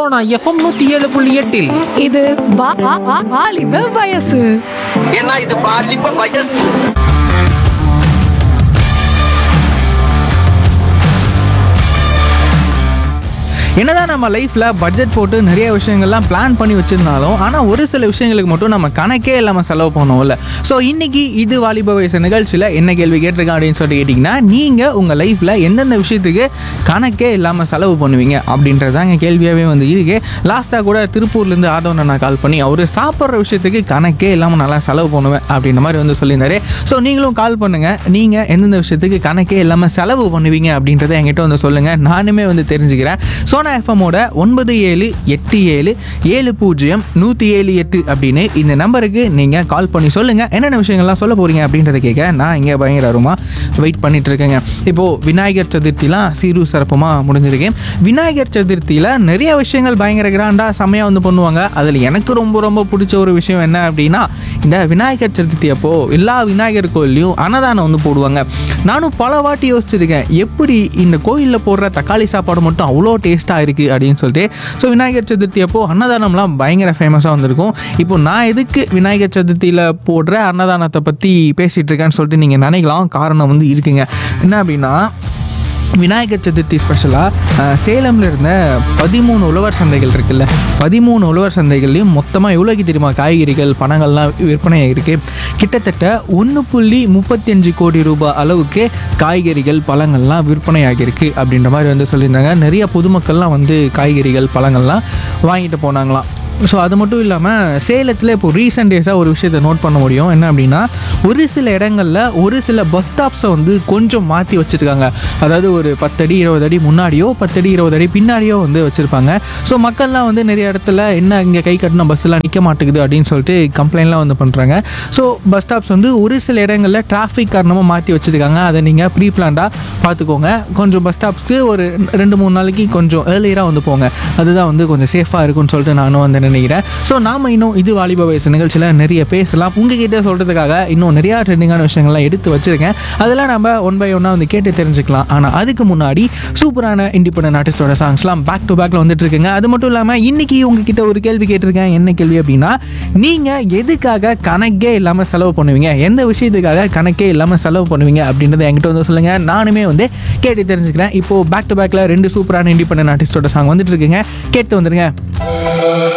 Sona FM நூத்தி ஏழு புள்ளி எட்டில் இது வா- வா- வா- வாலிப வயசு ஏன்னா இது பாலிப்ப வயசு என்னதான் நம்ம லைஃப்பில் பட்ஜெட் போட்டு நிறைய விஷயங்கள்லாம் பிளான் பண்ணி வச்சிருந்தாலும் ஆனால் ஒரு சில விஷயங்களுக்கு மட்டும் நம்ம கணக்கே இல்லாமல் செலவு பண்ணுவோம்ல ஸோ இன்னைக்கு இது வாலிப வயசு நிகழ்ச்சியில் என்ன கேள்வி கேட்டிருக்கேன் அப்படின்னு சொல்லிட்டு கேட்டிங்கன்னா நீங்கள் உங்கள் லைஃப்பில் எந்தெந்த விஷயத்துக்கு கணக்கே இல்லாமல் செலவு பண்ணுவீங்க அப்படின்றதாங்க கேள்வியாகவே வந்து இருக்கு லாஸ்ட்டாக கூட திருப்பூர்லேருந்து ஆதவன் நான் கால் பண்ணி அவர் சாப்பிட்ற விஷயத்துக்கு கணக்கே இல்லாமல் நல்லா செலவு பண்ணுவேன் அப்படின்ற மாதிரி வந்து சொல்லியிருந்தாரு ஸோ நீங்களும் கால் பண்ணுங்கள் நீங்கள் எந்தெந்த விஷயத்துக்கு கணக்கே இல்லாமல் செலவு பண்ணுவீங்க அப்படின்றத என்கிட்ட வந்து சொல்லுங்கள் நானுமே வந்து தெரிஞ்சுக்கிறேன் சோனா எஃப்எம்மோட ஒன்பது ஏழு எட்டு ஏழு ஏழு பூஜ்ஜியம் நூற்றி ஏழு எட்டு அப்படின்னு இந்த நம்பருக்கு நீங்கள் கால் பண்ணி சொல்லுங்கள் என்னென்ன விஷயங்கள்லாம் சொல்ல போகிறீங்க அப்படின்றத கேட்க நான் இங்கே பயங்கரமாக வெயிட் பண்ணிட்டு இருக்கேங்க இப்போது விநாயகர் சதுர்த்திலாம் சீரு சிறப்புமாக முடிஞ்சிருக்கேன் விநாயகர் சதுர்த்தியில் நிறைய விஷயங்கள் பயங்கர கிராண்டாக செம்மையாக வந்து பண்ணுவாங்க அதில் எனக்கு ரொம்ப ரொம்ப பிடிச்ச ஒரு விஷயம் என்ன அப்படின்னா இந்த விநாயகர் சதுர்த்தி அப்போ எல்லா விநாயகர் கோயில்லையும் அன்னதானம் வந்து போடுவாங்க நானும் பல வாட்டி யோசிச்சிருக்கேன் எப்படி இந்த கோயிலில் போடுற தக்காளி சாப்பாடு மட்டும் அவ்வளோ டேஸ்ட்டாக இருக்குது அப்படின்னு சொல்லிட்டு ஸோ விநாயகர் சதுர்த்தி அப்போ அன்னதானம்லாம் பயங்கர ஃபேமஸாக வந்திருக்கும் இப்போ நான் எதுக்கு விநாயகர் சதுர்த்தியில் போடுற அன்னதானத்தை பற்றி பேசிகிட்டு இருக்கேன்னு சொல்லிட்டு நீங்கள் நினைக்கலாம் காரணம் வந்து இருக்குங்க என்ன அப்படின்னா விநாயகர் சதுர்த்தி ஸ்பெஷலாக சேலமில் இருந்த பதிமூணு உழவர் சந்தைகள் இருக்குல்ல பதிமூணு உழவர் சந்தைகள்லையும் மொத்தமாக எவ்வளோக்கு தெரியுமா காய்கறிகள் பணங்கள்லாம் விற்பனை இருக்குது கிட்டத்தட்ட ஒன்று புள்ளி முப்பத்தஞ்சு கோடி ரூபாய் அளவுக்கு காய்கறிகள் பழங்கள்லாம் விற்பனை ஆகியிருக்கு அப்படின்ற மாதிரி வந்து சொல்லியிருந்தாங்க நிறைய பொதுமக்கள்லாம் வந்து காய்கறிகள் பழங்கள்லாம் வாங்கிட்டு போனாங்களாம் ஸோ அது மட்டும் இல்லாமல் சேலத்தில் இப்போ ரீசெண்ட் டேஸாக ஒரு விஷயத்தை நோட் பண்ண முடியும் என்ன அப்படின்னா ஒரு சில இடங்களில் ஒரு சில பஸ் ஸ்டாப்ஸை வந்து கொஞ்சம் மாற்றி வச்சுருக்காங்க அதாவது ஒரு பத்தடி இருபது அடி முன்னாடியோ பத்தடி இருபது அடி பின்னாடியோ வந்து வச்சுருப்பாங்க ஸோ மக்கள்லாம் வந்து நிறைய இடத்துல என்ன இங்கே கை கட்டின பஸ்ஸெல்லாம் நிற்க மாட்டேங்குது அப்படின்னு சொல்லிட்டு கம்ப்ளைண்ட்லாம் வந்து பண்ணுறாங்க ஸோ பஸ் ஸ்டாப்ஸ் வந்து ஒரு சில இடங்களில் டிராஃபிக் காரணமாக மாற்றி வச்சுருக்காங்க அதை நீங்கள் ப்ரீ பிளான்டாக பார்த்துக்கோங்க கொஞ்சம் பஸ் ஸ்டாப்ஸ்க்கு ஒரு ரெண்டு மூணு நாளைக்கு கொஞ்சம் ஏர்லியராக வந்து போங்க அதுதான் வந்து கொஞ்சம் சேஃபாக இருக்கும்னு சொல்லிட்டு நானும் வந்து நினைக்கிறேன் ஸோ நாம இன்னும் இது வாலிப வயசு நிகழ்ச்சியில் நிறைய பேசலாம் உங்ககிட்ட சொல்கிறதுக்காக இன்னும் நிறையா ட்ரெண்டிங்கான விஷயங்கள்லாம் எடுத்து வச்சுருக்கேன் அதெல்லாம் நம்ம ஒன் பை ஒன்னாக வந்து கேட்டு தெரிஞ்சுக்கலாம் ஆனால் அதுக்கு முன்னாடி சூப்பரான இண்டிபெண்டன்ட் ஆர்டிஸ்டோட சாங்ஸ்லாம் பேக் டு பேக்கில் வந்துட்டு இருக்குங்க அது மட்டும் இல்லாமல் இன்னைக்கு உங்ககிட்ட ஒரு கேள்வி கேட்டிருக்கேன் என்ன கேள்வி அப்படின்னா நீங்கள் எதுக்காக கணக்கே இல்லாமல் செலவு பண்ணுவீங்க எந்த விஷயத்துக்காக கணக்கே இல்லாமல் செலவு பண்ணுவீங்க அப்படின்றத என்கிட்ட வந்து சொல்லுங்கள் நானுமே வந்து கேட்டு தெரிஞ்சுக்கிறேன் இப்போது பேக் டு பேக்கில் ரெண்டு சூப்பரான இண்டிபெண்டன்ட் ஆர்டிஸ்டோட சாங் வந்துட்டு இருக்குங்க கேட்டு வந்துருங்க